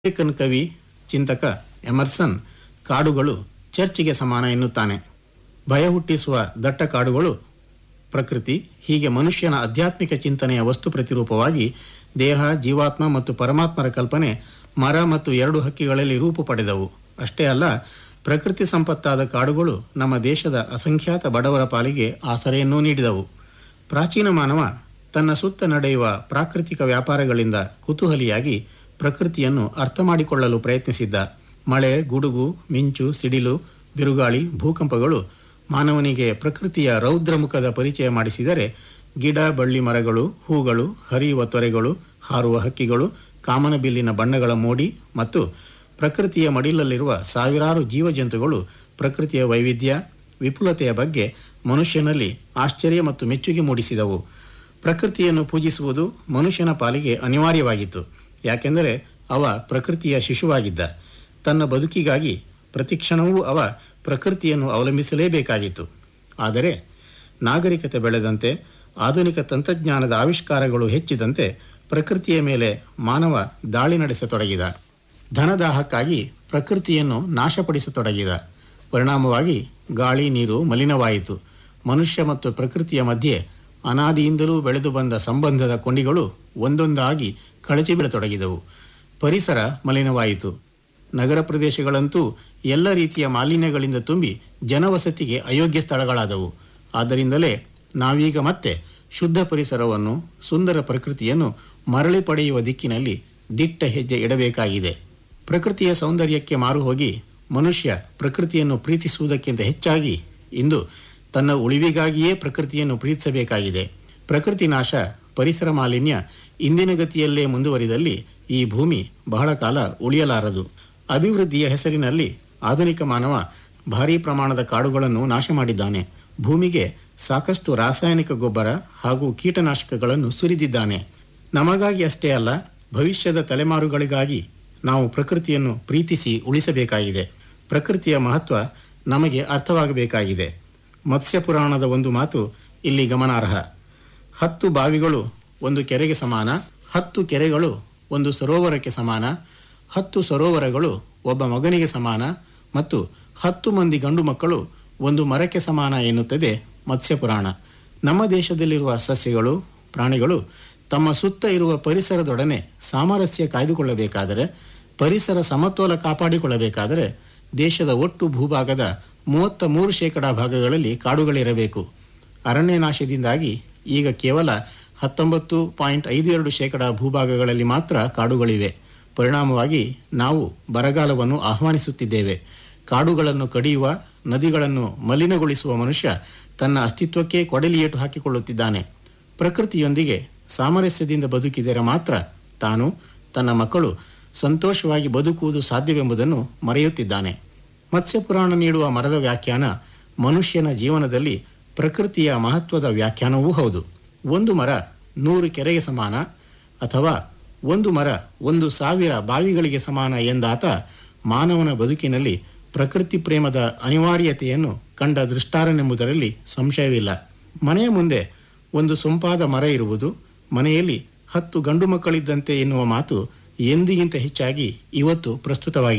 American ಕವಿ ಚಿಂತಕ Emerson ಕಾಡುಗಳು ಚರ್ಚಿಗೆ ಸಮಾನ ಎನ್ನುತ್ತಾನೆ ಭಯ ಹುಟ್ಟಿಸುವ ದಟ್ಟ ಕಾಡುಗಳು ಪ್ರಕೃತಿ ಹೀಗೆ ಮನುಷ್ಯನ ಆಧ್ಯಾತ್ಮಿಕ ಚಿಂತನೆಯ ವಸ್ತು ಪ್ರತಿರೂಪವಾಗಿ ದೇಹ ಜೀವಾತ್ಮ ಮತ್ತು ಪರಮಾತ್ಮರ ಕಲ್ಪನೆ ಮರ ಮತ್ತು ಎರಡು ಹಕ್ಕಿಗಳಲ್ಲಿ ರೂಪು ಪಡೆದವು ಅಷ್ಟೇ ಅಲ್ಲ ಪ್ರಕೃತಿ ಸಂಪತ್ತಾದ ಕಾಡುಗಳು ನಮ್ಮ ದೇಶದ ಅಸಂಖ್ಯಾತ ಬಡವರ ಪಾಲಿಗೆ ಆಸರೆಯನ್ನೂ ನೀಡಿದವು ಪ್ರಾಚೀನ ಮಾನವ ತನ್ನ ಸುತ್ತ ನಡೆಯುವ ಪ್ರಾಕೃತಿಕ ವ್ಯಾಪಾರಗಳಿಂದ ಕುತೂಹಲಿಯಾಗಿ ಪ್ರಕೃತಿಯನ್ನು ಅರ್ಥ ಮಾಡಿಕೊಳ್ಳಲು ಪ್ರಯತ್ನಿಸಿದ್ದ ಮಳೆ ಗುಡುಗು ಮಿಂಚು ಸಿಡಿಲು ಬಿರುಗಾಳಿ ಭೂಕಂಪಗಳು ಮಾನವನಿಗೆ ಪ್ರಕೃತಿಯ ರೌದ್ರಮುಖದ ಪರಿಚಯ ಮಾಡಿಸಿದರೆ ಗಿಡ ಬಳ್ಳಿ ಮರಗಳು ಹೂಗಳು ಹರಿಯುವ ತೊರೆಗಳು ಹಾರುವ ಹಕ್ಕಿಗಳು ಕಾಮನಬಿಲ್ಲಿನ ಬಣ್ಣಗಳ ಮೋಡಿ ಮತ್ತು ಪ್ರಕೃತಿಯ ಮಡಿಲಲ್ಲಿರುವ ಸಾವಿರಾರು ಜೀವಜಂತುಗಳು ಪ್ರಕೃತಿಯ ವೈವಿಧ್ಯ ವಿಪುಲತೆಯ ಬಗ್ಗೆ ಮನುಷ್ಯನಲ್ಲಿ ಆಶ್ಚರ್ಯ ಮತ್ತು ಮೆಚ್ಚುಗೆ ಮೂಡಿಸಿದವು ಪ್ರಕೃತಿಯನ್ನು ಪೂಜಿಸುವುದು ಮನುಷ್ಯನ ಪಾಲಿಗೆ ಅನಿವಾರ್ಯವಾಗಿತ್ತು ಯಾಕೆಂದರೆ ಅವ ಪ್ರಕೃತಿಯ ಶಿಶುವಾಗಿದ್ದ ತನ್ನ ಬದುಕಿಗಾಗಿ ಪ್ರತಿಕ್ಷಣವೂ ಅವ ಪ್ರಕೃತಿಯನ್ನು ಅವಲಂಬಿಸಲೇಬೇಕಾಗಿತ್ತು ಆದರೆ ನಾಗರಿಕತೆ ಬೆಳೆದಂತೆ ಆಧುನಿಕ ತಂತ್ರಜ್ಞಾನದ ಆವಿಷ್ಕಾರಗಳು ಹೆಚ್ಚಿದಂತೆ ಪ್ರಕೃತಿಯ ಮೇಲೆ ಮಾನವ ದಾಳಿ ನಡೆಸತೊಡಗಿದ ಧನದಾಹಕ್ಕಾಗಿ ಪ್ರಕೃತಿಯನ್ನು ನಾಶಪಡಿಸತೊಡಗಿದ ಪರಿಣಾಮವಾಗಿ ಗಾಳಿ ನೀರು ಮಲಿನವಾಯಿತು ಮನುಷ್ಯ ಮತ್ತು ಪ್ರಕೃತಿಯ ಮಧ್ಯೆ ಅನಾದಿಯಿಂದಲೂ ಬೆಳೆದು ಬಂದ ಸಂಬಂಧದ ಕೊಂಡಿಗಳು ಒಂದೊಂದಾಗಿ ಕಳಚಿ ಬೀಳತೊಡಗಿದವು ಪರಿಸರ ಮಲಿನವಾಯಿತು ನಗರ ಪ್ರದೇಶಗಳಂತೂ ಎಲ್ಲ ರೀತಿಯ ಮಾಲಿನ್ಯಗಳಿಂದ ತುಂಬಿ ಜನವಸತಿಗೆ ಅಯೋಗ್ಯ ಸ್ಥಳಗಳಾದವು ಆದ್ದರಿಂದಲೇ ನಾವೀಗ ಮತ್ತೆ ಶುದ್ಧ ಪರಿಸರವನ್ನು ಸುಂದರ ಪ್ರಕೃತಿಯನ್ನು ಮರಳಿ ಪಡೆಯುವ ದಿಕ್ಕಿನಲ್ಲಿ ದಿಟ್ಟ ಹೆಜ್ಜೆ ಇಡಬೇಕಾಗಿದೆ ಪ್ರಕೃತಿಯ ಸೌಂದರ್ಯಕ್ಕೆ ಮಾರು ಹೋಗಿ ಮನುಷ್ಯ ಪ್ರಕೃತಿಯನ್ನು ಪ್ರೀತಿಸುವುದಕ್ಕಿಂತ ಹೆಚ್ಚಾಗಿ ಇಂದು ತನ್ನ ಉಳಿವಿಗಾಗಿಯೇ ಪ್ರಕೃತಿಯನ್ನು ಪ್ರೀತಿಸಬೇಕಾಗಿದೆ ಪ್ರಕೃತಿ ನಾಶ ಪರಿಸರ ಮಾಲಿನ್ಯ ಇಂದಿನ ಗತಿಯಲ್ಲೇ ಮುಂದುವರಿದಲ್ಲಿ ಈ ಭೂಮಿ ಬಹಳ ಕಾಲ ಉಳಿಯಲಾರದು ಅಭಿವೃದ್ಧಿಯ ಹೆಸರಿನಲ್ಲಿ ಆಧುನಿಕ ಮಾನವ ಭಾರೀ ಪ್ರಮಾಣದ ಕಾಡುಗಳನ್ನು ನಾಶ ಮಾಡಿದ್ದಾನೆ ಭೂಮಿಗೆ ಸಾಕಷ್ಟು ರಾಸಾಯನಿಕ ಗೊಬ್ಬರ ಹಾಗೂ ಕೀಟನಾಶಕಗಳನ್ನು ಸುರಿದಿದ್ದಾನೆ ನಮಗಾಗಿ ಅಷ್ಟೇ ಅಲ್ಲ ಭವಿಷ್ಯದ ತಲೆಮಾರುಗಳಿಗಾಗಿ ನಾವು ಪ್ರಕೃತಿಯನ್ನು ಪ್ರೀತಿಸಿ ಉಳಿಸಬೇಕಾಗಿದೆ ಪ್ರಕೃತಿಯ ಮಹತ್ವ ನಮಗೆ ಅರ್ಥವಾಗಬೇಕಾಗಿದೆ ಮತ್ಸ್ಯ ಪುರಾಣದ ಒಂದು ಮಾತು ಇಲ್ಲಿ ಗಮನಾರ್ಹ ಹತ್ತು ಬಾವಿಗಳು ಒಂದು ಕೆರೆಗೆ ಸಮಾನ ಹತ್ತು ಕೆರೆಗಳು ಒಂದು ಸರೋವರಕ್ಕೆ ಸಮಾನ ಹತ್ತು ಸರೋವರಗಳು ಒಬ್ಬ ಮಗನಿಗೆ ಸಮಾನ ಮತ್ತು ಹತ್ತು ಮಂದಿ ಗಂಡು ಮಕ್ಕಳು ಒಂದು ಮರಕ್ಕೆ ಸಮಾನ ಎನ್ನುತ್ತದೆ ಮತ್ಸ್ಯ ಪುರಾಣ ನಮ್ಮ ದೇಶದಲ್ಲಿರುವ ಸಸ್ಯಗಳು ಪ್ರಾಣಿಗಳು ತಮ್ಮ ಸುತ್ತ ಇರುವ ಪರಿಸರದೊಡನೆ ಸಾಮರಸ್ಯ ಕಾಯ್ದುಕೊಳ್ಳಬೇಕಾದರೆ ಪರಿಸರ ಸಮತೋಲ ಕಾಪಾಡಿಕೊಳ್ಳಬೇಕಾದರೆ ದೇಶದ ಒಟ್ಟು ಭೂಭಾಗದ ಮೂವತ್ತ ಮೂರು ಶೇಕಡಾ ಭಾಗಗಳಲ್ಲಿ ಕಾಡುಗಳಿರಬೇಕು ಅರಣ್ಯ ನಾಶದಿಂದಾಗಿ ಈಗ ಕೇವಲ ಹತ್ತೊಂಬತ್ತು ಪಾಯಿಂಟ್ ಐದು ಎರಡು ಶೇಕಡಾ ಭೂಭಾಗಗಳಲ್ಲಿ ಮಾತ್ರ ಕಾಡುಗಳಿವೆ ಪರಿಣಾಮವಾಗಿ ನಾವು ಬರಗಾಲವನ್ನು ಆಹ್ವಾನಿಸುತ್ತಿದ್ದೇವೆ ಕಾಡುಗಳನ್ನು ಕಡಿಯುವ ನದಿಗಳನ್ನು ಮಲಿನಗೊಳಿಸುವ ಮನುಷ್ಯ ತನ್ನ ಅಸ್ತಿತ್ವಕ್ಕೆ ಕೊಡಲಿಯೇಟು ಹಾಕಿಕೊಳ್ಳುತ್ತಿದ್ದಾನೆ ಪ್ರಕೃತಿಯೊಂದಿಗೆ ಸಾಮರಸ್ಯದಿಂದ ಬದುಕಿದರೆ ಮಾತ್ರ ತಾನು ತನ್ನ ಮಕ್ಕಳು ಸಂತೋಷವಾಗಿ ಬದುಕುವುದು ಸಾಧ್ಯವೆಂಬುದನ್ನು ಮರೆಯುತ್ತಿದ್ದಾನೆ ಮತ್ಸ್ಯಪುರಾಣ ನೀಡುವ ಮರದ ವ್ಯಾಖ್ಯಾನ ಮನುಷ್ಯನ ಜೀವನದಲ್ಲಿ ಪ್ರಕೃತಿಯ ಮಹತ್ವದ ವ್ಯಾಖ್ಯಾನವೂ ಹೌದು ಒಂದು ಮರ ನೂರು ಕೆರೆಗೆ ಸಮಾನ ಅಥವಾ ಒಂದು ಮರ ಒಂದು ಸಾವಿರ ಬಾವಿಗಳಿಗೆ ಸಮಾನ ಎಂದಾತ ಮಾನವನ ಬದುಕಿನಲ್ಲಿ ಪ್ರಕೃತಿ ಪ್ರೇಮದ ಅನಿವಾರ್ಯತೆಯನ್ನು ಕಂಡ ದೃಷ್ಟಾರನೆಂಬುದರಲ್ಲಿ ಸಂಶಯವಿಲ್ಲ ಮನೆಯ ಮುಂದೆ ಒಂದು ಸೊಂಪಾದ ಮರ ಇರುವುದು ಮನೆಯಲ್ಲಿ ಹತ್ತು ಗಂಡು ಮಕ್ಕಳಿದ್ದಂತೆ ಎನ್ನುವ ಮಾತು ಎಂದಿಗಿಂತ ಹೆಚ್ಚಾಗಿ ಇವತ್ತು ಪ್ರಸ್ತುತವಾಗಿದೆ